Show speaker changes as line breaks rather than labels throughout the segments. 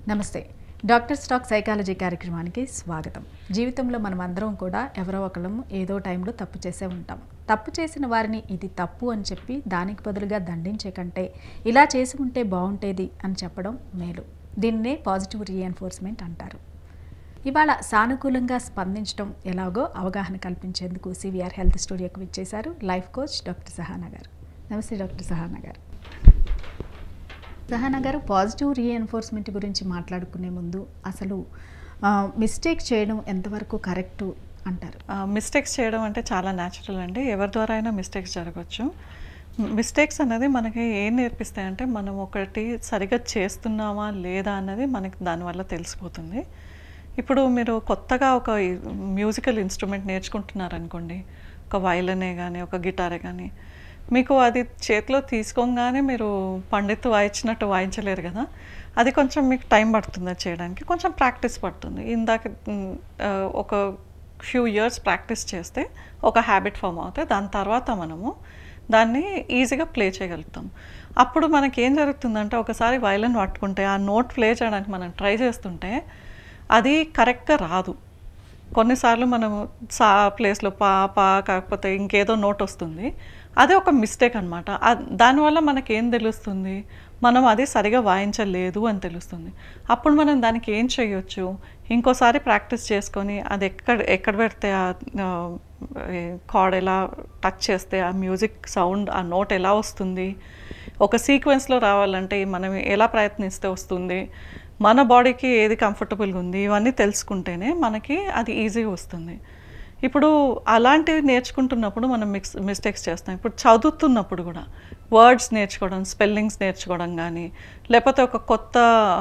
నమస్తే doctor stock psychology కార్యక్రమానికి స్వాగతం జీవితంలో మనం అందరం కూడా ఎవరో ఒకళ్ళం ఏదో టైంలో తప్పు చేసే ఉంటాం తప్పు చేసిన వారిని ఇది తప్పు అని చెప్పి దానికి బదులుగా దండించే కంటే ఇలా చేసి ఉంటే బాగుంటేది అని చెప్పడం మేలు దీన్నే పాజిటివ్ రీఎన్ఫోర్స్మెంట్ అంటారు ఇవాళ సానుకూలంగా స్పందించడం ఎలాగో అవగాహన కల్పించేందుకు సివిఆర్ హెల్త్ స్టూడియోకి విచ్చేశారు లైఫ్ కోచ్ డాక్టర్ సహానా గారు నమస్తే డాక్టర్ సహానా గారు సహానా గారు పాజిటివ్ రీఎన్ఫోర్స్మెంట్ గురించి మాట్లాడుకునే ముందు అసలు మిస్టేక్ చేయడం ఎంతవరకు కరెక్టు అంటారు
మిస్టేక్స్ చేయడం అంటే చాలా న్యాచురల్ అండి ఎవరి ద్వారా అయినా మిస్టేక్స్ జరగవచ్చు మిస్టేక్స్ అనేది మనకి ఏం నేర్పిస్తాయంటే మనం ఒకటి సరిగ్గా చేస్తున్నామా లేదా అన్నది మనకి దానివల్ల తెలిసిపోతుంది ఇప్పుడు మీరు కొత్తగా ఒక మ్యూజికల్ ఇన్స్ట్రుమెంట్ నేర్చుకుంటున్నారనుకోండి ఒక వైలనే కానీ ఒక గిటారే కానీ మీకు అది చేతిలో తీసుకోగానే మీరు పండిత్ వాయించినట్టు వాయించలేరు కదా అది కొంచెం మీకు టైం పడుతుంది అది చేయడానికి కొంచెం ప్రాక్టీస్ పడుతుంది ఇందాక మ్, ఆ, ఒక ఫ్యూ ఇయర్స్ ప్రాక్టీస్ చేస్తే ఒక హ్యాబిట్ ఫామ్ అవుతాయి దాని తర్వాత మనము దాన్ని ఈజీగా ప్లే చేయగలుగుతాం అప్పుడు మనకి ఏం జరుగుతుందంటే ఒకసారి వైలన్ పట్టుకుంటే ఆ నోట్ ప్లే చేయడానికి మనం ట్రై చేస్తుంటే అది కరెక్ట్గా రాదు కొన్నిసార్లు మనము సా ప్లేస్లో పా పా కాకపోతే ఇంకేదో నోట్ వస్తుంది అదే ఒక మిస్టేక్ అనమాట దానివల్ల మనకి ఏం తెలుస్తుంది మనం అది సరిగా వాయించలేదు అని తెలుస్తుంది అప్పుడు మనం దానికి ఏం చేయొచ్చు ఇంకోసారి ప్రాక్టీస్ చేసుకొని అది ఎక్కడ ఎక్కడ పెడితే ఆ కార్డ్ ఎలా టచ్ చేస్తే ఆ మ్యూజిక్ సౌండ్ ఆ నోట్ ఎలా వస్తుంది ఒక సీక్వెన్స్లో రావాలంటే మనం ఎలా ప్రయత్నిస్తే వస్తుంది మన బాడీకి ఏది కంఫర్టబుల్గా ఉంది ఇవన్నీ తెలుసుకుంటేనే మనకి అది ఈజీగా వస్తుంది ఇప్పుడు అలాంటివి నేర్చుకుంటున్నప్పుడు మనం మిక్స్ మిస్టేక్స్ చేస్తాం ఇప్పుడు చదువుతున్నప్పుడు కూడా వర్డ్స్ నేర్చుకోవడం స్పెల్లింగ్స్ నేర్చుకోవడం కానీ లేకపోతే ఒక కొత్త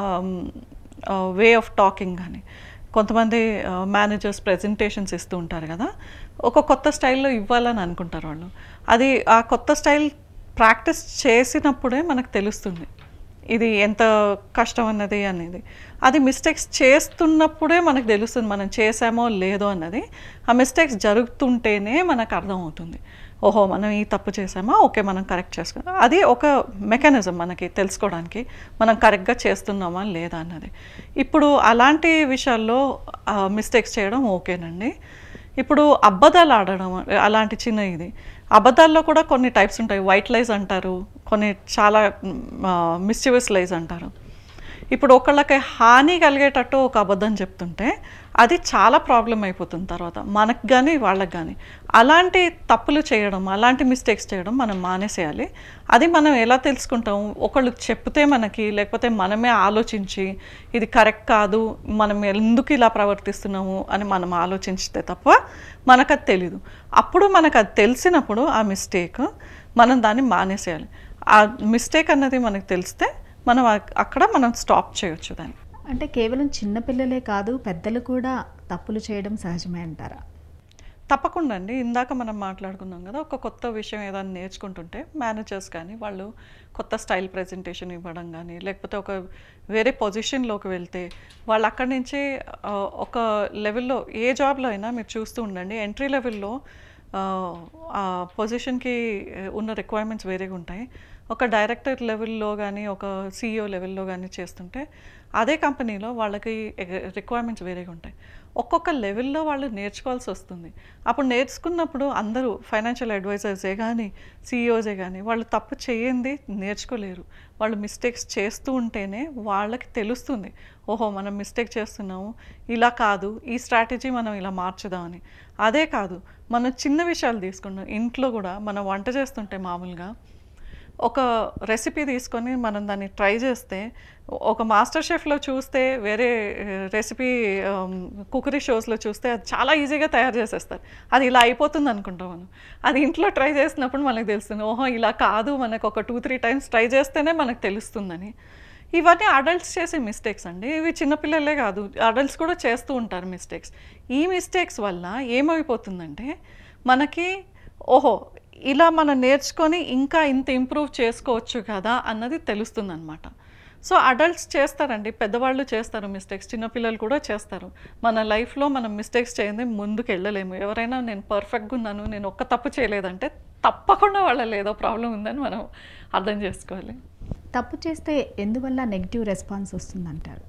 వే ఆఫ్ టాకింగ్ కానీ కొంతమంది మేనేజర్స్ ప్రెజెంటేషన్స్ ఇస్తూ ఉంటారు కదా ఒక కొత్త స్టైల్లో ఇవ్వాలని అనుకుంటారు వాళ్ళు అది ఆ కొత్త స్టైల్ ప్రాక్టీస్ చేసినప్పుడే మనకు తెలుస్తుంది ఇది ఎంత కష్టం అన్నది అనేది అది మిస్టేక్స్ చేస్తున్నప్పుడే మనకు తెలుస్తుంది మనం చేసామో లేదో అన్నది ఆ మిస్టేక్స్ జరుగుతుంటేనే మనకు అర్థమవుతుంది ఓహో మనం ఈ తప్పు చేసామా ఓకే మనం కరెక్ట్ చేసుకున్నాం అది ఒక మెకానిజం మనకి తెలుసుకోవడానికి మనం కరెక్ట్గా చేస్తున్నామా లేదా అన్నది ఇప్పుడు అలాంటి విషయాల్లో మిస్టేక్స్ చేయడం ఓకేనండి ఇప్పుడు అబద్ధాలు ఆడడం అలాంటి చిన్న ఇది అబద్ధాల్లో కూడా కొన్ని టైప్స్ ఉంటాయి వైట్ లైజ్ అంటారు కొన్ని చాలా మిస్చివస్ లైజ్ అంటారు ఇప్పుడు ఒకళ్ళకి హాని కలిగేటట్టు ఒక అబద్ధం చెప్తుంటే అది చాలా ప్రాబ్లం అయిపోతుంది తర్వాత మనకు కానీ వాళ్ళకి కానీ అలాంటి తప్పులు చేయడం అలాంటి మిస్టేక్స్ చేయడం మనం మానేసేయాలి అది మనం ఎలా తెలుసుకుంటాం ఒకళ్ళు చెప్తే మనకి లేకపోతే మనమే ఆలోచించి ఇది కరెక్ట్ కాదు మనం ఎందుకు ఇలా ప్రవర్తిస్తున్నాము అని మనం ఆలోచించితే తప్ప మనకు అది తెలీదు అప్పుడు మనకు అది తెలిసినప్పుడు ఆ మిస్టేక్ మనం దాన్ని మానేసేయాలి ఆ మిస్టేక్ అన్నది మనకు తెలిస్తే మనం అక్- అక్కడ మనం స్టాప్ చేయొచ్చు దాన్ని
అంటే కేవలం చిన్నపిల్లలే కాదు పెద్దలు కూడా తప్పులు చేయడం సహజమే అంటారా
తప్పకుండా అండి ఇందాక మనం మాట్లాడుకున్నాం కదా ఒక కొత్త విషయం ఏదైనా నేర్చుకుంటుంటే మేనేజర్స్ కానీ వాళ్ళు కొత్త స్టైల్ ప్రజెంటేషన్ ఇవ్వడం కానీ లేకపోతే ఒక వేరే పొజిషన్లోకి వెళ్తే వాళ్ళు అక్కడి నుంచి ఆ, ఒక లెవెల్లో ఏ జాబ్లో అయినా మీరు చూస్తూ ఉండండి ఎంట్రీ లెవెల్లో ఆ పొజిషన్కి ఉన్న రిక్వైర్మెంట్స్ వేరేగా ఉంటాయి ఒక డైరెక్టర్ లెవెల్లో కానీ ఒక సీఈఓ లెవెల్లో కానీ చేస్తుంటే అదే కంపెనీలో వాళ్ళకి రిక్వైర్మెంట్స్ వేరేగా ఉంటాయి ఒక్కొక్క లెవెల్లో వాళ్ళు నేర్చుకోవాల్సి వస్తుంది అప్పుడు నేర్చుకున్నప్పుడు అందరూ ఫైనాన్షియల్ అడ్వైజర్సే కానీ సీఈఓసే కానీ వాళ్ళు తప్పు చేయండి నేర్చుకోలేరు వాళ్ళు మిస్టేక్స్ చేస్తూ ఉంటేనే వాళ్ళకి తెలుస్తుంది ఓహో మనం మిస్టేక్ చేస్తున్నాము ఇలా కాదు ఈ స్ట్రాటజీ మనం ఇలా మార్చుదామని అదే కాదు మనం చిన్న విషయాలు తీసుకున్నాం ఇంట్లో కూడా మనం వంట చేస్తుంటే మామూలుగా ఒక రెసిపీ తీసుకొని మనం దాన్ని ట్రై చేస్తే ఒక మాస్టర్ షెఫ్లో చూస్తే వేరే రెసిపీ కుకరీ షోస్లో చూస్తే అది చాలా ఈజీగా తయారు చేసేస్తారు అది ఇలా అయిపోతుంది అనుకుంటాం మనం అది ఇంట్లో ట్రై చేసినప్పుడు మనకు తెలుస్తుంది ఓహో ఇలా కాదు మనకు ఒక టూ త్రీ టైమ్స్ ట్రై చేస్తేనే మనకు తెలుస్తుందని ఇవన్నీ అడల్ట్స్ చేసే మిస్టేక్స్ అండి ఇవి చిన్నపిల్లలే కాదు అడల్ట్స్ కూడా చేస్తూ ఉంటారు మిస్టేక్స్ ఈ మిస్టేక్స్ వల్ల ఏమైపోతుందంటే మనకి ఓహో ఇలా మనం నేర్చుకొని ఇంకా ఇంత ఇంప్రూవ్ చేసుకోవచ్చు కదా అన్నది తెలుస్తుంది అనమాట సో అడల్ట్స్ చేస్తారండి పెద్దవాళ్ళు చేస్తారు మిస్టేక్స్ చిన్నపిల్లలు కూడా చేస్తారు మన లైఫ్లో మనం మిస్టేక్స్ చేయండి ముందుకు వెళ్ళలేము ఎవరైనా నేను పర్ఫెక్ట్గా ఉన్నాను నేను ఒక్క తప్పు చేయలేదంటే తప్పకుండా వాళ్ళలో ఏదో ప్రాబ్లం ఉందని మనం అర్థం చేసుకోవాలి
తప్పు చేస్తే ఎందువల్ల నెగిటివ్ రెస్పాన్స్ వస్తుందంటారు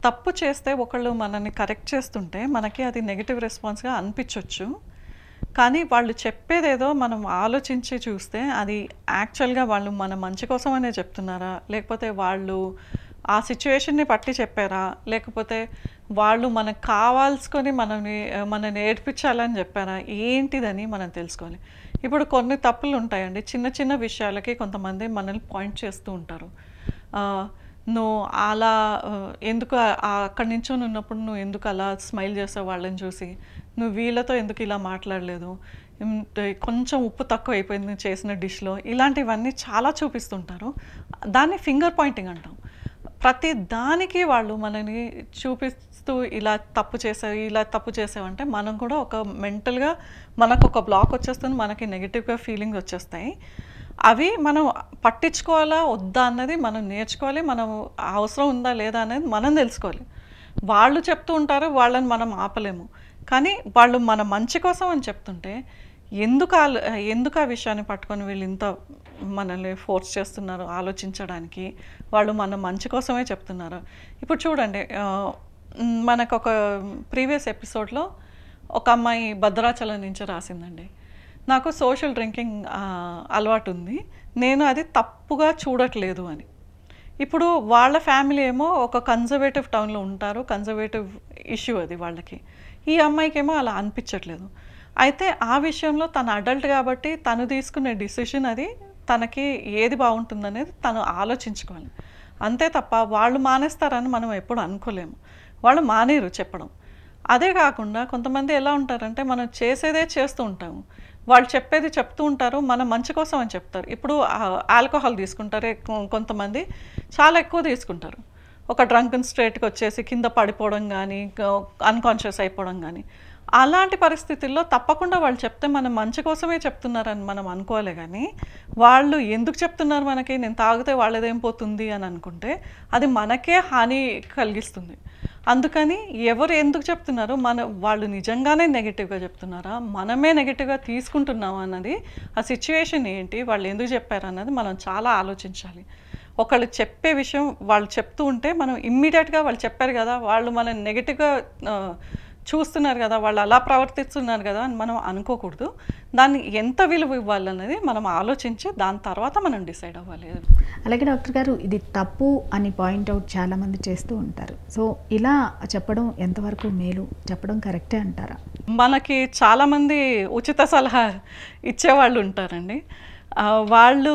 తప్పు చేస్తే ఒకళ్ళు మనల్ని కరెక్ట్ చేస్తుంటే మనకి అది నెగిటివ్ రెస్పాన్స్గా అనిపించవచ్చు కానీ వాళ్ళు చెప్పేదేదో మనం ఆలోచించి చూస్తే అది యాక్చువల్గా వాళ్ళు మన మంచి కోసమనే చెప్తున్నారా లేకపోతే వాళ్ళు ఆ సిచ్యువేషన్ని పట్టి చెప్పారా లేకపోతే వాళ్ళు మనకు కావాల్సుకొని మనల్ని మనల్ని ఏడ్పించాలని చెప్పారా ఏంటిదని మనం తెలుసుకోవాలి ఇప్పుడు కొన్ని తప్పులు ఉంటాయండి చిన్న చిన్న విషయాలకి కొంతమంది మనల్ని పాయింట్ చేస్తూ ఉంటారు ఆ, నువ్వు అలా ఆ, ఎందుకు ఆ- ఆ అక్కడి నించొని ఉన్నప్పుడు నువ్వు ఎందుకు అలా స్మైల్ చేసావు వాళ్ళని చూసి నువ్వు వీళ్ళతో ఎందుకు ఇలా మాట్లాడలేదు ఉమ్, కొంచెం ఉప్పు తక్కువ అయిపోయింది నువ్వు చేసిన డిష్లో ఇలాంటివన్నీ చాలా చూపిస్తుంటారు దాన్ని ఫింగర్ పాయింటింగ్ అంటాం ప్రతి దానికి వాళ్ళు మనని చూపిస్తూ ఇలా తప్పు చేసావు ఇలా తప్పు చేసావంటే మనం కూడా ఒక మెంటల్గా మనకు ఒక బ్లాక్ వచ్చేస్తుంది మనకి నెగిటివ్గా ఫీలింగ్స్ వచ్చేస్తాయి అవి మనం పట్టించుకోవాలా వద్దా అన్నది మనం నేర్చుకోవాలి మనం అవసరం ఉందా లేదా అనేది మనం తెలుసుకోవాలి వాళ్ళు చెప్తూ ఉంటారు వాళ్ళని మనం ఆపలేము కానీ వాళ్ళు మన మంచి కోసం అని చెప్తుంటే ఎందుకు ఆలో- ఎందుకు ఆ విషయాన్ని పట్టుకొని వీళ్ళు ఇంత మనల్ని ఫోర్స్ చేస్తున్నారు ఆలోచించడానికి వాళ్ళు మన మంచి కోసమే చెప్తున్నారు ఇప్పుడు చూడండి ఆ, మ్, మనకు ఒక ప్రీవియస్ ఎపిసోడ్లో ఒక అమ్మాయి భద్రాచలం నుంచి రాసిందండి నాకు సోషల్ డ్రింకింగ్ అలవాటు ఉంది నేను అది తప్పుగా చూడట్లేదు అని ఇప్పుడు వాళ్ళ ఫ్యామిలీ ఏమో ఒక కన్జర్వేటివ్ టౌన్లో ఉంటారు కన్జర్వేటివ్ ఇష్యూ అది వాళ్ళకి ఈ అమ్మాయికి ఏమో అలా అనిపించట్లేదు అయితే ఆ విషయంలో తను అడల్ట్ కాబట్టి తను తీసుకునే డిసిషన్ అది తనకి ఏది బాగుంటుందనేది తను ఆలోచించుకోవాలి అంతే తప్ప వాళ్ళు మానేస్తారని మనం ఎప్పుడు అనుకోలేము వాళ్ళు మానేరు చెప్పడం అదే కాకుండా కొంతమంది ఎలా ఉంటారంటే మనం చేసేదే చేస్తూ ఉంటాము వాళ్ళు చెప్పేది చెప్తూ ఉంటారు మన మంచి కోసం అని చెప్తారు ఇప్పుడు ఆల్కహాల్ తీసుకుంటారు కొ- కొంతమంది చాలా ఎక్కువ తీసుకుంటారు ఒక డ్రంకన్ స్ట్రేట్కి వచ్చేసి కింద పడిపోవడం కానీ అన్కాన్షియస్ అయిపోవడం కానీ అలాంటి పరిస్థితుల్లో తప్పకుండా వాళ్ళు చెప్తే మనం మంచి కోసమే చెప్తున్నారని మనం అనుకోలే కానీ వాళ్ళు ఎందుకు చెప్తున్నారు మనకి నేను తాగితే వాళ్ళదేం పోతుంది అని అనుకుంటే అది మనకే హాని కలిగిస్తుంది అందుకని ఎవరు ఎందుకు చెప్తున్నారు మన వాళ్ళు నిజంగానే నెగిటివ్గా చెప్తున్నారా మనమే నెగిటివ్గా తీసుకుంటున్నామా అన్నది ఆ సిచ్యువేషన్ ఏంటి వాళ్ళు ఎందుకు చెప్పారు అన్నది మనం చాలా ఆలోచించాలి ఒకళ్ళు చెప్పే విషయం వాళ్ళు చెప్తూ ఉంటే మనం ఇమ్మీడియట్గా వాళ్ళు చెప్పారు కదా వాళ్ళు మనం నెగిటివ్గా చూస్తున్నారు కదా వాళ్ళు అలా ప్రవర్తిస్తున్నారు కదా అని మనం అనుకోకూడదు దాన్ని ఎంత విలువ ఇవ్వాలన్నది మనం ఆలోచించి దాని తర్వాత మనం డిసైడ్ అవ్వాలి
అలాగే డాక్టర్ గారు ఇది తప్పు అని పాయింట్అవుట్ చాలామంది చేస్తూ ఉంటారు సో ఇలా చెప్పడం ఎంతవరకు మేలు చెప్పడం కరెక్టే అంటారా
మనకి చాలామంది ఉచిత సలహా ఇచ్చేవాళ్ళు ఉంటారండి ఆ, వాళ్ళు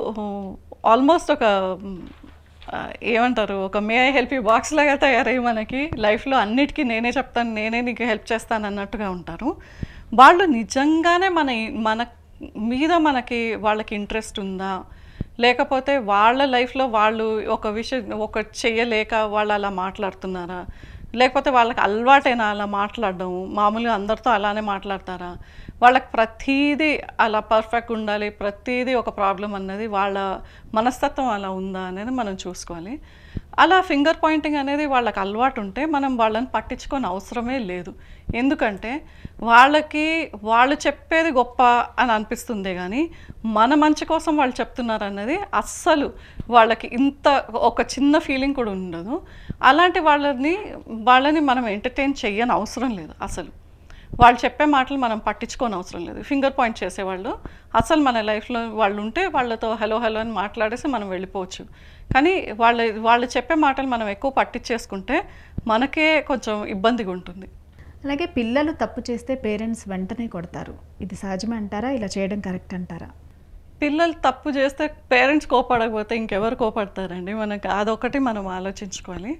ఆల్మోస్ట్ ఒక మ్, ఆ, ఏమంటారు ఒక may I help you box లాగా తయారయ్యి మనకి లైఫ్లో అన్నిటికీ నేనే చెప్తాను నేనే నీకు హెల్ప్ చేస్తాను అన్నట్టుగా ఉంటారు వాళ్ళు నిజంగానే మన మన మీద మనకి వాళ్ళకి ఇంట్రెస్ట్ ఉందా లేకపోతే వాళ్ళ లైఫ్లో వాళ్ళు ఒక విషయం ఒక చెయ్యలేక వాళ్ళు అలా మాట్లాడుతున్నారా లేకపోతే వాళ్ళకి అలవాటైనా అలా మాట్లాడడం మామూలుగా అందరితో అలానే మాట్లాడతారా వాళ్ళకి ప్రతీది అలా పర్ఫెక్ట్ ఉండాలి ప్రతీది ఒక ప్రాబ్లం అన్నది వాళ్ళ మనస్తత్వం అలా ఉందా అనేది మనం చూసుకోవాలి అలా ఫింగర్ పాయింటింగ్ అనేది వాళ్ళకి అలవాటు ఉంటే మనం వాళ్ళని పట్టించుకొని అవసరమే లేదు ఎందుకంటే వాళ్ళకి వాళ్ళు చెప్పేది గొప్ప అని అనిపిస్తుంది కానీ మన మంచి కోసం వాళ్ళు చెప్తున్నారు అన్నది అస్సలు వాళ్ళకి ఇంత ఒక చిన్న ఫీలింగ్ కూడా ఉండదు అలాంటి వాళ్ళని వాళ్ళని మనం ఎంటర్టైన్ చెయ్యని అవసరం లేదు అసలు వాళ్ళు చెప్పే మాటలు మనం పట్టించుకోని అవసరం లేదు ఫింగర్ పాయింట్ చేసేవాళ్ళు అసలు మన లైఫ్లో వాళ్ళు ఉంటే వాళ్ళతో హలో హలో అని మాట్లాడేసి మనం వెళ్ళిపోవచ్చు కానీ వాళ్ళ వాళ్ళు చెప్పే మాటలు మనం ఎక్కువ పట్టించేసుకుంటే మనకే కొంచెం ఇబ్బందిగా ఉంటుంది
అలాగే పిల్లలు తప్పు చేస్తే పేరెంట్స్ వెంటనే కొడతారు ఇది సహజమే అంటారా ఇలా చేయడం కరెక్ట్ అంటారా
పిల్లలు తప్పు చేస్తే పేరెంట్స్ కోపడకపోతే ఇంకెవరు కోపడతారండి మనకు అదొకటి మనం ఆలోచించుకోవాలి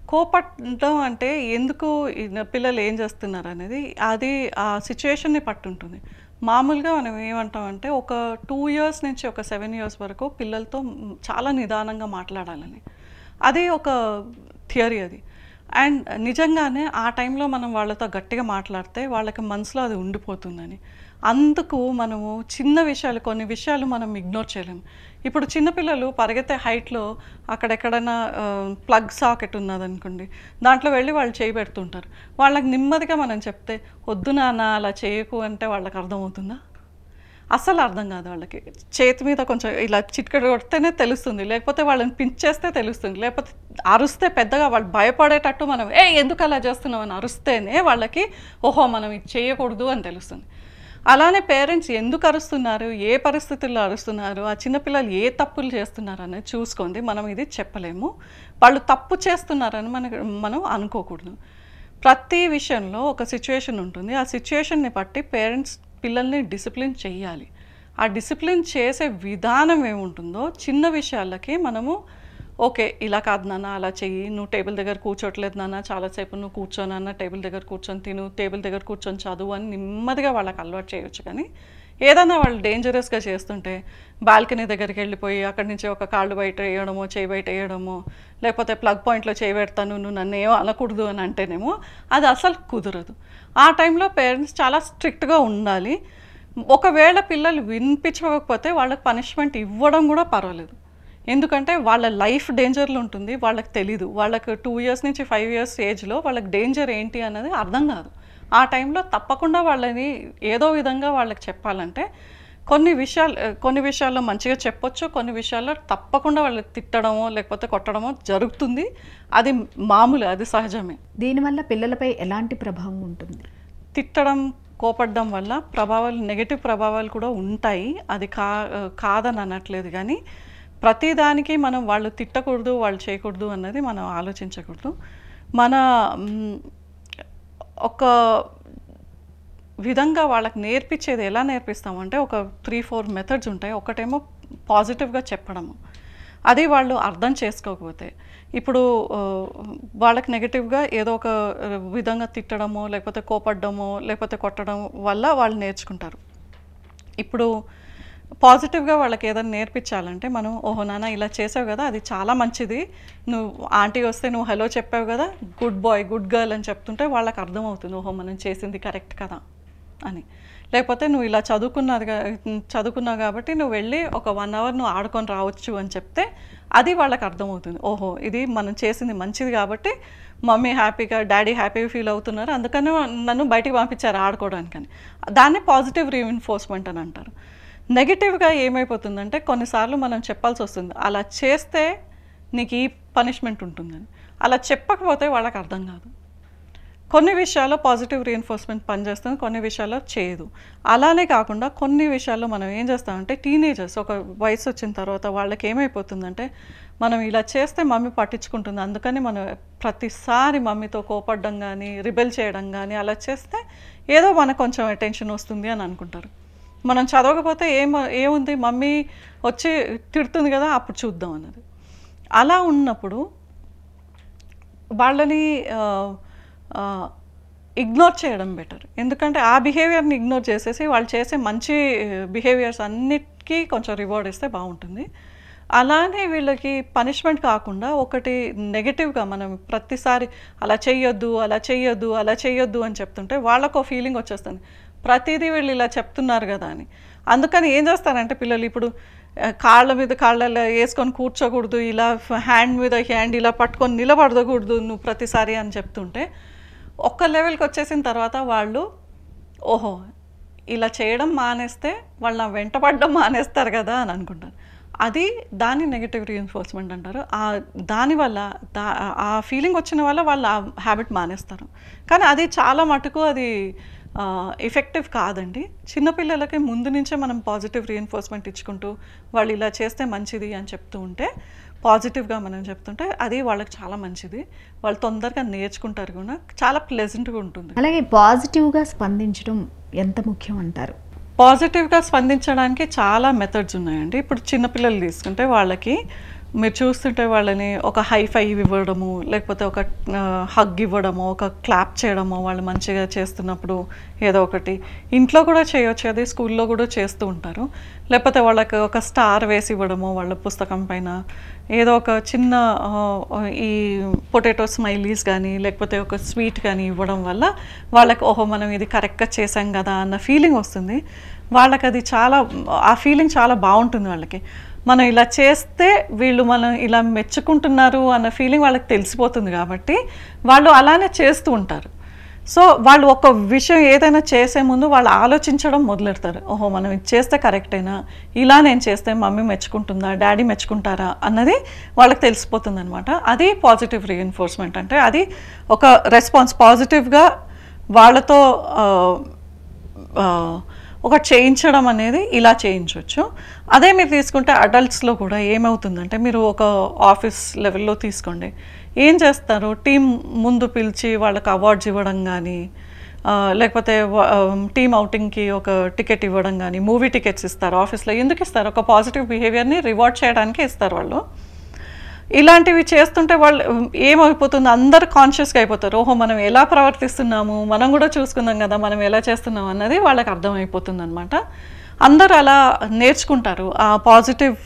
కోపడడం అంటే ఎందుకు ఈ పిల్లలు ఏం చేస్తున్నారు అనేది అది ఆ సిచ్యువేషన్ని పట్టుంటుంది మామూలుగా మనం ఏమంటామంటే ఒక టూ ఇయర్స్ నుంచి ఒక సెవెన్ ఇయర్స్ వరకు పిల్లలతో మ్, చాలా నిదానంగా మాట్లాడాలని అది ఒక థియరీ అది అండ్ నిజంగానే ఆ టైంలో మనం వాళ్ళతో గట్టిగా మాట్లాడితే వాళ్ళకి మనసులో అది ఉండిపోతుందని అందుకు మనము చిన్న విషయాలు కొన్ని విషయాలు మనం ఇగ్నోర్ చేయలేము ఇప్పుడు చిన్నపిల్లలు పరిగెత్తే హైట్లో అక్కడెక్కడైనా ప్లగ్ సాకెట్ ఉన్నదనుకోండి దాంట్లో వెళ్ళి వాళ్ళు చేయి పెడుతుంటారు వాళ్ళకి నెమ్మదిగా మనం చెప్తే వద్దు నాన్న అలా చేయకు అంటే వాళ్ళకి అర్థమవుతుందా అసలు అర్థం కాదు వాళ్ళకి చేతి మీద కొంచెం ఇలా చిటికెడు కొడితేనే తెలుస్తుంది లేకపోతే వాళ్ళని పించేస్తే తెలుస్తుంది లేకపోతే అరుస్తే పెద్దగా వాళ్ళు భయపడేటట్టు మనం ఏ ఎందుకు అలా చేస్తున్నావు అని అరుస్తేనే వాళ్ళకి ఓహో మనం ఇది చేయకూడదు అని తెలుస్తుంది అలానే పేరెంట్స్ ఎందుకు అరుస్తున్నారు ఏ పరిస్థితుల్లో అరుస్తున్నారు ఆ చిన్నపిల్లలు ఏ తప్పులు చేస్తున్నారు అనేది చూసుకోండి మనం ఇది చెప్పలేము వాళ్ళు తప్పు చేస్తున్నారని మనకు మనం అనుకోకూడదు ప్రతి విషయంలో ఒక సిచ్యువేషన్ ఉంటుంది ఆ సిచ్యువేషన్ని బట్టి పేరెంట్స్ పిల్లల్ని డిసిప్లిన్ చేయాలి ఆ డిసిప్లిన్ చేసే విధానం ఏముంటుందో చిన్న విషయాలకి మనము ఓకే ఇలా కాదు నాన్న అలా చెయ్యి నువ్వు టేబుల్ దగ్గర కూర్చోట్లేదు నాన్న చాలాసేపు నువ్వు కూర్చోనన్న టేబుల్ దగ్గర కూర్చొని తిను టేబుల్ దగ్గర కూర్చొని చదువు అని నెమ్మదిగా వాళ్ళకి అలవాటు చేయొచ్చు కానీ ఏదైనా వాళ్ళు డేంజరస్గా చేస్తుంటే బాల్కనీ దగ్గరికి వెళ్ళిపోయి అక్కడి నుంచి ఒక కాళ్ళు బయట వేయడమో చేయి బయట వేయడమో లేకపోతే ప్లగ్ పాయింట్లో చేయి పెడతాను నువ్వు నన్ను ఏమో అనకూడదు అని అంటేనేమో అది అసలు కుదరదు ఆ టైంలో పేరెంట్స్ చాలా స్ట్రిక్ట్గా ఉండాలి ఒకవేళ పిల్లలు వినిపించకపోతే వాళ్ళకి పనిష్మెంట్ ఇవ్వడం కూడా పర్వాలేదు ఎందుకంటే వాళ్ళ లైఫ్ డేంజర్లో ఉంటుంది వాళ్ళకి తెలీదు వాళ్ళకి టూ ఇయర్స్ నుంచి ఫైవ్ ఇయర్స్ ఏజ్లో వాళ్ళకి డేంజర్ ఏంటి అన్నది అర్థం కాదు ఆ టైంలో తప్పకుండా వాళ్ళని ఏదో విధంగా వాళ్ళకి చెప్పాలంటే కొన్ని విషయాలు కొన్ని విషయాల్లో మంచిగా చెప్పొచ్చు కొన్ని విషయాల్లో తప్పకుండా వాళ్ళకి తిట్టడమో లేకపోతే కొట్టడమో జరుగుతుంది అది మామూలు అది సహజమే
దీనివల్ల పిల్లలపై ఎలాంటి ప్రభావం ఉంటుంది
తిట్టడం కోపడడం వల్ల ప్రభావాలు నెగటివ్ ప్రభావాలు కూడా ఉంటాయి అది కా కాదని అనట్లేదు కానీ ప్రతిదానికి మనం వాళ్ళు తిట్టకూడదు వాళ్ళు చేయకూడదు అన్నది మనం ఆలోచించకూడదు మన మ్, ఒక విధంగా వాళ్ళకి నేర్పించేది ఎలా నేర్పిస్తామంటే ఒక త్రీ ఫోర్ మెథడ్స్ ఉంటాయి ఒకటేమో పాజిటివ్గా చెప్పడము అది వాళ్ళు అర్థం చేసుకోకపోతే ఇప్పుడు ఆ, వాళ్ళకి నెగిటివ్గా ఏదో ఒక ఆ, విధంగా తిట్టడమో లేకపోతే కోపడ్డమో లేకపోతే కొట్టడం వల్ల వాళ్ళు నేర్చుకుంటారు ఇప్పుడు పాజిటివ్గా వాళ్ళకి ఏదైనా నేర్పించాలంటే మనం ఓహో నాన్న ఇలా చేసావు కదా అది చాలా మంచిది నువ్వు ఆంటీ వస్తే నువ్వు హలో చెప్పావు కదా గుడ్ బాయ్ గుడ్ గర్ల్ అని చెప్తుంటే వాళ్ళకి అర్థమవుతుంది ఓహో మనం చేసింది కరెక్ట్ కదా అని లేకపోతే నువ్వు ఇలా చదువుకున్నది కా- చదువుకున్నావు కాబట్టి నువ్వు వెళ్ళి ఒక వన్ అవర్ నువ్వు ఆడుకొని రావచ్చు అని చెప్తే అది వాళ్ళకి అర్థమవుతుంది ఓహో ఇది మనం చేసింది మంచిది కాబట్టి మమ్మీ హ్యాపీగా డాడీ హ్యాపీగా ఫీల్ అవుతున్నారు అందుకని నన్ను బయటికి పంపించారు ఆడుకోవడానికని దాన్ని పాజిటివ్ రీఇన్ఫోర్స్మెంట్ అని అంటారు నెగిటివ్గా ఏమైపోతుందంటే కొన్నిసార్లు మనం చెప్పాల్సి వస్తుంది అలా చేస్తే నీకు ఈ పనిష్మెంట్ ఉంటుందని అలా చెప్పకపోతే వాళ్ళకి అర్థం కాదు కొన్ని విషయాల్లో పాజిటివ్ రీఎన్ఫోర్స్మెంట్ పనిచేస్తుంది కొన్ని విషయాల్లో చేయదు అలానే కాకుండా కొన్ని విషయాల్లో మనం ఏం చేస్తామంటే టీనేజర్స్ ఒక వయసు వచ్చిన తర్వాత వాళ్ళకి ఏమైపోతుందంటే మనం ఇలా చేస్తే మమ్మీ పట్టించుకుంటుంది అందుకని మనం ప్రతిసారి మమ్మీతో కోపడడం కానీ రిబెల్ చేయడం కానీ అలా చేస్తే ఏదో మనకు కొంచెం అటెన్షన్ వస్తుంది అని అనుకుంటారు మనం చదవకపోతే ఏం ఏముంది మమ్మీ వచ్చి తిడుతుంది కదా అప్పుడు చూద్దాం అన్నది అలా ఉన్నప్పుడు వాళ్ళని ఇగ్నోర్ చేయడం బెటర్ ఎందుకంటే ఆ బిహేవియర్ని ఇగ్నోర్ చేసేసి వాళ్ళు చేసే మంచి బిహేవియర్స్ అన్నిటికీ కొంచెం రివార్డ్ ఇస్తే బాగుంటుంది అలానే వీళ్ళకి పనిష్మెంట్ కాకుండా ఒకటి నెగటివ్గా మనం ప్రతిసారి అలా చెయ్యొద్దు అలా చెయ్యొద్దు అలా చెయ్యొద్దు అని చెప్తుంటే వాళ్ళకు ఫీలింగ్ వచ్చేస్తుంది ప్రతిదీ వీళ్ళు ఇలా చెప్తున్నారు కదా అని అందుకని ఏం చేస్తారంటే పిల్లలు ఇప్పుడు ఆ, కాళ్ళ మీద కాళ్ళ వేసుకొని కూర్చోకూడదు ఇలా హ్యాండ్ మీద హ్యాండ్ ఇలా పట్టుకొని నిలబడకూడదు నువ్వు ప్రతిసారి అని చెప్తుంటే ఒక్క లెవెల్కి వచ్చేసిన తర్వాత వాళ్ళు ఓహో ఇలా చేయడం మానేస్తే వాళ్ళు నా వెంటపడడం మానేస్తారు కదా అని అనుకుంటారు అది దాని నెగటివ్ రీఎన్ఫోర్స్మెంట్ అంటారు ఆ దానివల్ల దా ఆ ఫీలింగ్ వచ్చిన వల్ల వాళ్ళు ఆ హ్యాబిట్ మానేస్తారు కానీ అది చాలా మటుకు అది ఎఫెక్టివ్ కాదండి చిన్నపిల్లలకి ముందు నుంచే మనం పాజిటివ్ రీఎన్ఫోర్స్మెంట్ ఇచ్చుకుంటూ వాళ్ళు ఇలా చేస్తే మంచిది అని చెప్తూ ఉంటే పాజిటివ్గా మనం చెప్తుంటే అది వాళ్ళకి చాలా మంచిది వాళ్ళు తొందరగా నేర్చుకుంటారు కూడా చాలా ప్లెజెంట్గా ఉంటుంది
అలాగే పాజిటివ్గా స్పందించడం ఎంత ముఖ్యం అంటారు
పాజిటివ్గా స్పందించడానికి చాలా మెథడ్స్ ఉన్నాయండి ఇప్పుడు చిన్నపిల్లలు తీసుకుంటే వాళ్ళకి మీరు చూస్తుంటే వాళ్ళని ఒక హై ఫైవ్ ఇవ్వడము లేకపోతే ఒక హగ్ ఇవ్వడము ఒక క్లాప్ చేయడము వాళ్ళు మంచిగా చేస్తున్నప్పుడు ఏదో ఒకటి ఇంట్లో కూడా చేయొచ్చు అది స్కూల్లో కూడా చేస్తూ ఉంటారు లేకపోతే వాళ్ళకి ఒక స్టార్ వేసి ఇవ్వడము వాళ్ళ పుస్తకం పైన ఏదో ఒక చిన్న ఆ, ఈ పొటాటో స్మైలీస్ కానీ లేకపోతే ఒక స్వీట్ కానీ ఇవ్వడం వల్ల వాళ్ళకి ఓహో మనం ఇది కరెక్ట్గా చేసాం కదా అన్న ఫీలింగ్ వస్తుంది వాళ్ళకి అది చాలా ఆ ఫీలింగ్ చాలా బాగుంటుంది వాళ్ళకి మనం ఇలా చేస్తే వీళ్ళు మనం ఇలా మెచ్చుకుంటున్నారు అన్న ఫీలింగ్ వాళ్ళకి తెలిసిపోతుంది కాబట్టి వాళ్ళు అలానే చేస్తూ ఉంటారు సో వాళ్ళు ఒక విషయం ఏదైనా చేసే ముందు వాళ్ళు ఆలోచించడం మొదలెడతారు ఓహో మనం ఇది చేస్తే కరెక్టేనా ఇలా నేను చేస్తే మమ్మీ మెచ్చుకుంటుందా డాడీ మెచ్చుకుంటారా అన్నది వాళ్ళకి తెలిసిపోతుంది అనమాట అది పాజిటివ్ రీఎన్ఫోర్స్మెంట్ అంటే అది ఒక రెస్పాన్స్ పాజిటివ్గా వాళ్ళతో ఆ, ఆ, ఒక చేయించడం అనేది ఇలా చేయించవచ్చు అదే మీరు తీసుకుంటే అడల్ట్స్లో కూడా ఏమవుతుందంటే మీరు ఒక ఆఫీస్ లెవెల్లో తీసుకోండి ఏం చేస్తారు టీం ముందు పిలిచి వాళ్ళకి అవార్డ్స్ ఇవ్వడం కానీ ఆ, లేకపోతే టీమ్ అవుటింగ్కి ఒక టికెట్ ఇవ్వడం కానీ మూవీ టికెట్స్ ఇస్తారు ఆఫీస్లో ఎందుకు ఇస్తారు ఒక పాజిటివ్ బిహేవియర్ని రివార్డ్ చేయడానికి ఇస్తారు వాళ్ళు ఇలాంటివి చేస్తుంటే వాళ్ళు ఉమ్, ఏమైపోతుంది అందరు కాన్షియస్గా అయిపోతారు ఓహో మనం ఎలా ప్రవర్తిస్తున్నాము మనం కూడా చూసుకుందాం కదా మనం ఎలా చేస్తున్నాం అన్నది వాళ్ళకి అర్థమైపోతుంది అనమాట అందరూ అలా నేర్చుకుంటారు ఆ పాజిటివ్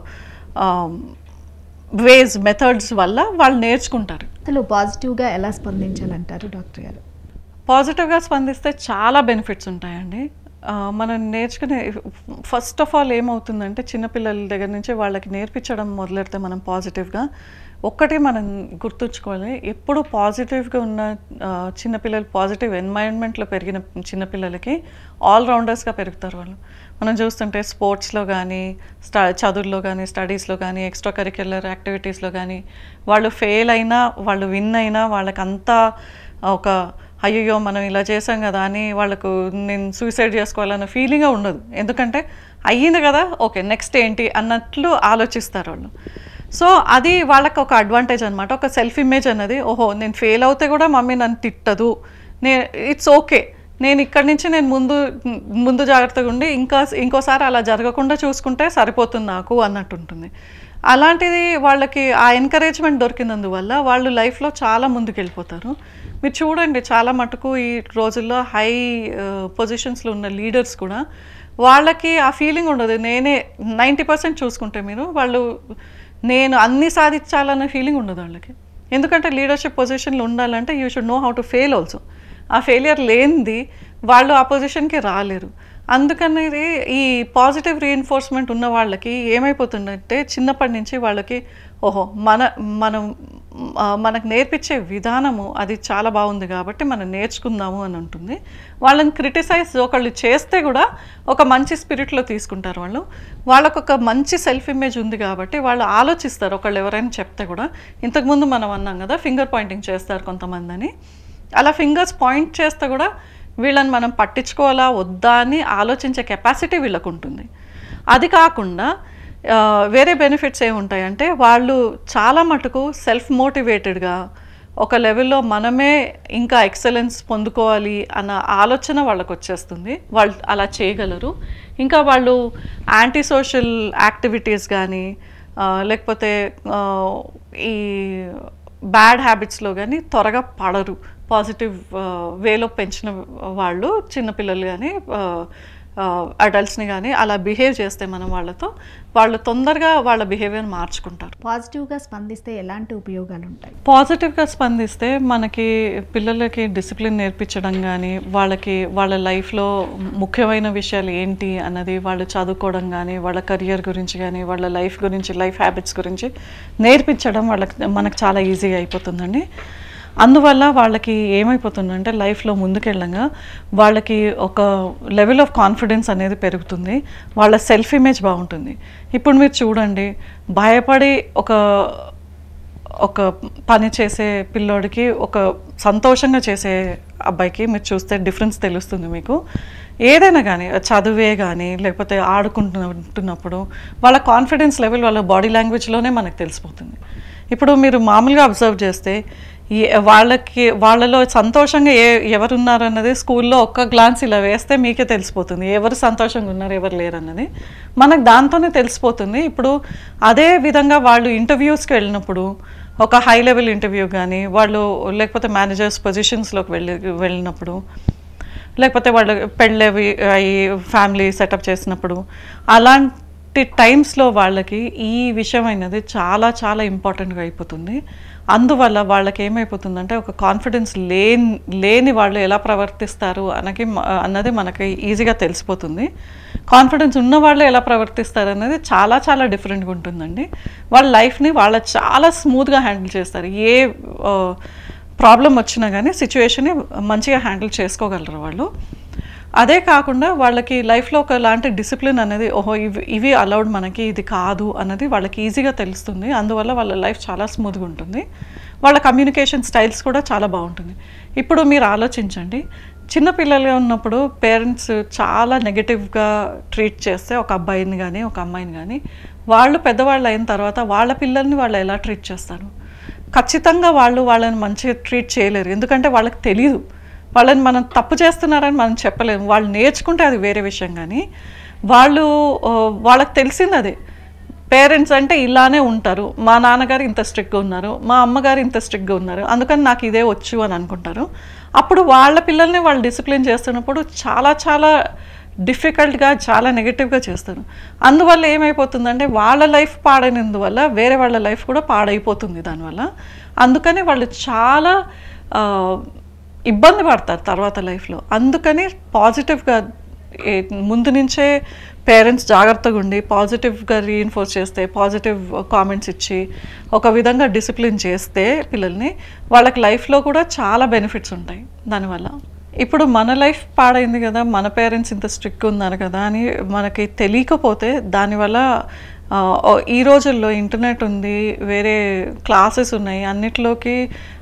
వేస్ మెథడ్స్ వల్ల వాళ్ళు నేర్చుకుంటారు
అసలు పాజిటివ్గా ఎలా స్పందించాలంటారు డాక్టర్ గారు
పాజిటివ్గా స్పందిస్తే చాలా బెనిఫిట్స్ ఉంటాయండి ఆ, మనం నేర్చుకునే ఫస్ట్ ఆఫ్ ఆల్ ఏమవుతుందంటే చిన్నపిల్లల దగ్గర నుంచి వాళ్ళకి నేర్పించడం మొదలెడితే మనం పాజిటివ్గా ఒక్కటి మనం గుర్తుంచుకోవాలి ఎప్పుడు పాజిటివ్గా ఉన్న ఆ, చిన్నపిల్లలు పాజిటివ్ ఎన్వైరన్మెంట్లో పెరిగిన చిన్నపిల్లలకి ఆల్రౌండర్స్గా పెరుగుతారు వాళ్ళు మనం చూస్తుంటే స్పోర్ట్స్లో కానీ స్ట చదువుల్లో కానీ స్టడీస్లో కానీ ఎక్స్ట్రా కరిక్యులర్ యాక్టివిటీస్లో కానీ వాళ్ళు ఫెయిల్ అయినా వాళ్ళు విన్ అయినా వాళ్ళకంతా ఒక అయ్యయ్యో మనం ఇలా చేసాం కదా అని వాళ్ళకు నేను సూసైడ్ చేసుకోవాలన్న ఫీలింగే ఉండదు ఎందుకంటే అయ్యింది కదా ఓకే నెక్స్ట్ ఏంటి అన్నట్లు ఆలోచిస్తారు వాళ్ళు సో అది వాళ్ళకి ఒక అడ్వాంటేజ్ అనమాట ఒక సెల్ఫ్ ఇమేజ్ అన్నది ఓహో నేను ఫెయిల్ అవుతే కూడా మమ్మీ నన్ను తిట్టదు నే ఇట్స్ ఓకే నేను ఇక్కడి నుంచి నేను ముందు ముందు జాగ్రత్తగా ఉండి ఇంకా ఇంకోసారి అలా జరగకుండా చూసుకుంటే సరిపోతుంది నాకు అన్నట్టు ఉంటుంది అలాంటిది వాళ్ళకి ఆ ఎంకరేజ్మెంట్ దొరికినందువల్ల వాళ్ళు లైఫ్లో చాలా ముందుకు వెళ్ళిపోతారు మీరు చూడండి చాలా మటుకు ఈ రోజుల్లో హై పొజిషన్స్లో ఉన్న లీడర్స్ కూడా వాళ్ళకి ఆ ఫీలింగ్ ఉండదు నేనే నైంటీ పర్సెంట్ చూసుకుంటే మీరు వాళ్ళు నేను అన్ని సాధించాలన్న ఫీలింగ్ ఉండదు వాళ్ళకి ఎందుకంటే లీడర్షిప్ పొజిషన్లో ఉండాలంటే you should know how to fail also ఆ ఫెయిలియర్ లేనిది వాళ్ళు ఆ పొజిషన్కి రాలేరు అందుకనేది ఈ పాజిటివ్ రీఎన్ఫోర్స్మెంట్ ఉన్న వాళ్ళకి ఏమైపోతుందంటే చిన్నప్పటి నుంచి వాళ్ళకి ఓహో మన మనం ఆ, మనకు నేర్పించే విధానము అది చాలా బాగుంది కాబట్టి మనం నేర్చుకుందాము అని ఉంటుంది వాళ్ళని క్రిటిసైజ్ ఒకళ్ళు చేస్తే కూడా ఒక మంచి స్పిరిట్లో తీసుకుంటారు వాళ్ళు వాళ్ళకు ఒక మంచి సెల్ఫ్ ఇమేజ్ ఉంది కాబట్టి వాళ్ళు ఆలోచిస్తారు ఒకళ్ళు ఎవరైనా చెప్తే కూడా ఇంతకుముందు మనం అన్నాం కదా ఫింగర్ పాయింటింగ్ చేస్తారు కొంతమంది అని అలా ఫింగర్స్ పాయింట్ చేస్తే కూడా వీళ్ళని మనం పట్టించుకోవాలా వద్దా అని ఆలోచించే కెపాసిటీ వీళ్ళకు ఉంటుంది అది కాకుండా ఆ, వేరే బెనిఫిట్స్ ఏముంటాయంటే వాళ్ళు చాలా మటుకు సెల్ఫ్ మోటివేటెడ్గా ఒక లెవెల్లో మనమే ఇంకా ఎక్సలెన్స్ పొందుకోవాలి అన్న ఆలోచన వాళ్ళకు వచ్చేస్తుంది వాళ్ళు అలా చేయగలరు ఇంకా వాళ్ళు యాంటీ సోషల్ యాక్టివిటీస్ కానీ ఆ, లేకపోతే ఆ, ఈ బ్యాడ్ హ్యాబిట్స్లో కానీ త్వరగా పడరు పాజిటివ్ వేలో పెంచిన వాళ్ళు చిన్నపిల్లలు కానీ అడల్ట్స్ని కానీ అలా బిహేవ్ చేస్తే మనం వాళ్ళతో వాళ్ళు తొందరగా వాళ్ళ బిహేవియర్ మార్చుకుంటారు
పాజిటివ్గా స్పందిస్తే ఎలాంటి ఉపయోగాలు ఉంటాయి
పాజిటివ్గా స్పందిస్తే మనకి పిల్లలకి డిసిప్లిన్ నేర్పించడం కానీ వాళ్ళకి వాళ్ళ లైఫ్లో ముఖ్యమైన విషయాలు ఏంటి అన్నది వాళ్ళు చదువుకోవడం కానీ వాళ్ళ కెరియర్ గురించి కానీ వాళ్ళ లైఫ్ గురించి లైఫ్ హ్యాబిట్స్ గురించి నేర్పించడం వాళ్ళకి మనకు చాలా ఈజీగా అయిపోతుందండి అందువల్ల వాళ్ళకి ఏమైపోతుందంటే లైఫ్లో ముందుకెళ్ళంగా వాళ్ళకి ఒక లెవెల్ ఆఫ్ కాన్ఫిడెన్స్ అనేది పెరుగుతుంది వాళ్ళ సెల్ఫ్ ఇమేజ్ బాగుంటుంది ఇప్పుడు మీరు చూడండి భయపడి ఒక ఒక పని చేసే పిల్లోడికి ఒక సంతోషంగా చేసే అబ్బాయికి మీరు చూస్తే డిఫరెన్స్ తెలుస్తుంది మీకు ఏదైనా కానీ చదువే కానీ లేకపోతే ఆడుకుంటున్నప్పుడు వాళ్ళ కాన్ఫిడెన్స్ లెవెల్ వాళ్ళ బాడీ లాంగ్వేజ్లోనే మనకు తెలిసిపోతుంది ఇప్పుడు మీరు మామూలుగా అబ్జర్వ్ చేస్తే ఈ వాళ్ళకి వాళ్ళలో సంతోషంగా ఏ ఎవరు ఉన్నారు అన్నది స్కూల్లో ఒక్క గ్లాన్స్ ఇలా వేస్తే మీకే తెలిసిపోతుంది ఎవరు సంతోషంగా ఉన్నారు ఎవరు లేరు అన్నది మనకు దాంతోనే తెలిసిపోతుంది ఇప్పుడు అదే విధంగా వాళ్ళు ఇంటర్వ్యూస్కి వెళ్ళినప్పుడు ఒక హై లెవెల్ ఇంటర్వ్యూ కానీ వాళ్ళు లేకపోతే మేనేజర్స్ పొజిషన్స్లోకి వెళ్ళి వెళ్ళినప్పుడు లేకపోతే వాళ్ళు పెళ్ళవి అయ్యి ఫ్యామిలీ సెటప్ చేసినప్పుడు అలాంటి టైమ్స్లో వాళ్ళకి ఈ విషయం అయినది చాలా చాలా ఇంపార్టెంట్గా అయిపోతుంది అందువల్ల వాళ్ళకి ఏమైపోతుందంటే ఒక కాన్ఫిడెన్స్ లేని లేని వాళ్ళు ఎలా ప్రవర్తిస్తారు అనకి మ- అన్నది మనకి ఈజీగా తెలిసిపోతుంది కాన్ఫిడెన్స్ ఉన్న వాళ్ళు ఎలా ప్రవర్తిస్తారు అనేది చాలా చాలా డిఫరెంట్గా ఉంటుందండి వాళ్ళ లైఫ్ని వాళ్ళ చాలా స్మూత్గా హ్యాండిల్ చేస్తారు ఏ ప్రాబ్లం వచ్చినా కానీ సిచ్యువేషన్ని మంచిగా హ్యాండిల్ చేసుకోగలరు వాళ్ళు అదే కాకుండా వాళ్ళకి లైఫ్లో ఒకలాంటి డిసిప్లిన్ అనేది ఓహో ఇవి ఇవి అలౌడ్ మనకి ఇది కాదు అన్నది వాళ్ళకి ఈజీగా తెలుస్తుంది అందువల్ల వాళ్ళ లైఫ్ చాలా స్మూత్గా ఉంటుంది వాళ్ళ కమ్యూనికేషన్ స్టైల్స్ కూడా చాలా బాగుంటుంది ఇప్పుడు మీరు ఆలోచించండి చిన్న పిల్లలుగా ఉన్నప్పుడు పేరెంట్స్ చాలా నెగటివ్గా ట్రీట్ చేస్తే ఒక అబ్బాయిని కానీ ఒక అమ్మాయిని కానీ వాళ్ళు పెద్దవాళ్ళు అయిన తర్వాత వాళ్ళ పిల్లల్ని వాళ్ళు ఎలా ట్రీట్ చేస్తారు ఖచ్చితంగా వాళ్ళు వాళ్ళని మంచిగా ట్రీట్ చేయలేరు ఎందుకంటే వాళ్ళకి తెలియదు వాళ్ళని మనం తప్పు చేస్తున్నారని మనం చెప్పలేము వాళ్ళు నేర్చుకుంటే అది వేరే విషయం కానీ వాళ్ళు ఆ, వాళ్ళకి తెలిసింది అదే పేరెంట్స్ అంటే ఇలానే ఉంటారు మా నాన్నగారు ఇంత స్ట్రిక్ట్గా ఉన్నారు మా అమ్మగారు ఇంత స్ట్రిక్ట్గా ఉన్నారు అందుకని నాకు ఇదే వచ్చు అని అనుకుంటారు అప్పుడు వాళ్ళ పిల్లల్ని వాళ్ళు డిసిప్లిన్ చేస్తున్నప్పుడు చాలా చాలా డిఫికల్ట్గా చాలా నెగిటివ్గా చేస్తారు అందువల్ల ఏమైపోతుందంటే వాళ్ళ లైఫ్ పాడైనందువల్ల వేరే వాళ్ళ లైఫ్ కూడా పాడైపోతుంది దానివల్ల అందుకని వాళ్ళు చాలా ఆ, ఇబ్బంది పడతారు తర్వాత లైఫ్లో అందుకని పాజిటివ్గా ఏ- ముందు నుంచే పేరెంట్స్ జాగ్రత్తగా ఉండి పాజిటివ్గా రీఇన్ఫోర్స్ చేస్తే పాజిటివ్ కామెంట్స్ ఇచ్చి ఒక విధంగా డిసిప్లిన్ చేస్తే పిల్లల్ని వాళ్ళకి లైఫ్లో కూడా చాలా బెనిఫిట్స్ ఉంటాయి దానివల్ల ఇప్పుడు మన లైఫ్ పాడైంది కదా మన పేరెంట్స్ ఇంత స్ట్రిక్ట్ ఉన్నారు కదా అని మనకి తెలియకపోతే దానివల్ల ఆ, ఓ, ఈ రోజుల్లో ఇంటర్నెట్ ఉంది వేరే క్లాసెస్ ఉన్నాయి అన్నిట్లోకి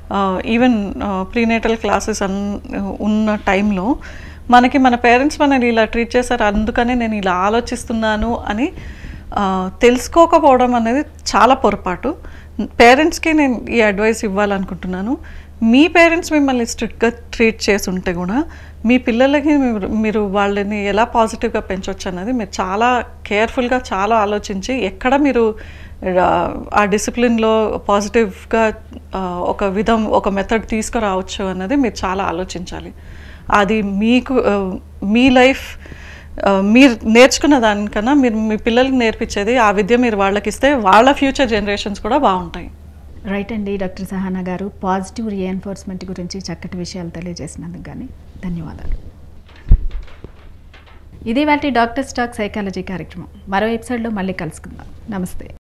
ఈవెన్ ప్రీనేటల్ క్లాసెస్ అన్ ఉన్న టైంలో మనకి మన పేరెంట్స్ మనల్ని ఇలా ట్రీట్ చేశారు అందుకనే నేను ఇలా ఆలోచిస్తున్నాను అని ఆ, తెలుసుకోకపోవడం అనేది చాలా పొరపాటు పేరెంట్స్కి నేను ఈ అడ్వైస్ ఇవ్వాలనుకుంటున్నాను మీ పేరెంట్స్ మిమ్మల్ని స్ట్రిక్ట్గా ట్రీట్ చేసి ఉంటే కూడా మీ పిల్లలకి మీరు మీరు వాళ్ళని ఎలా పాజిటివ్గా పెంచవచ్చు అన్నది మీరు చాలా కేర్ఫుల్గా చాలా ఆలోచించి ఎక్కడ మీరు ఆ, ఆ డిసిప్లిన్లో పాజిటివ్గా ఆ, ఒక విధం ఒక మెథడ్ తీసుకురావచ్చు అన్నది మీరు చాలా ఆలోచించాలి అది మీకు ఆ, మీ లైఫ్ ఆ, మీరు నేర్చుకున్న దానికన్నా మీరు మీ పిల్లలకి నేర్పించేది ఆ విద్య మీరు వాళ్ళకి ఇస్తే వాళ్ళ ఫ్యూచర్ జనరేషన్స్ కూడా బాగుంటాయి
రైట్ అండి డాక్టర్ సహానా గారు పాజిటివ్ రీఎన్ఫోర్స్మెంట్ గురించి చక్కటి విషయాలు తెలియజేసినందుకు కానీ ధన్యవాదాలు ఇది వాటి డాక్టర్ స్టాక్ సైకాలజీ కార్యక్రమం మరో ఎపిసోడ్లో మళ్ళీ కలుసుకుందాం నమస్తే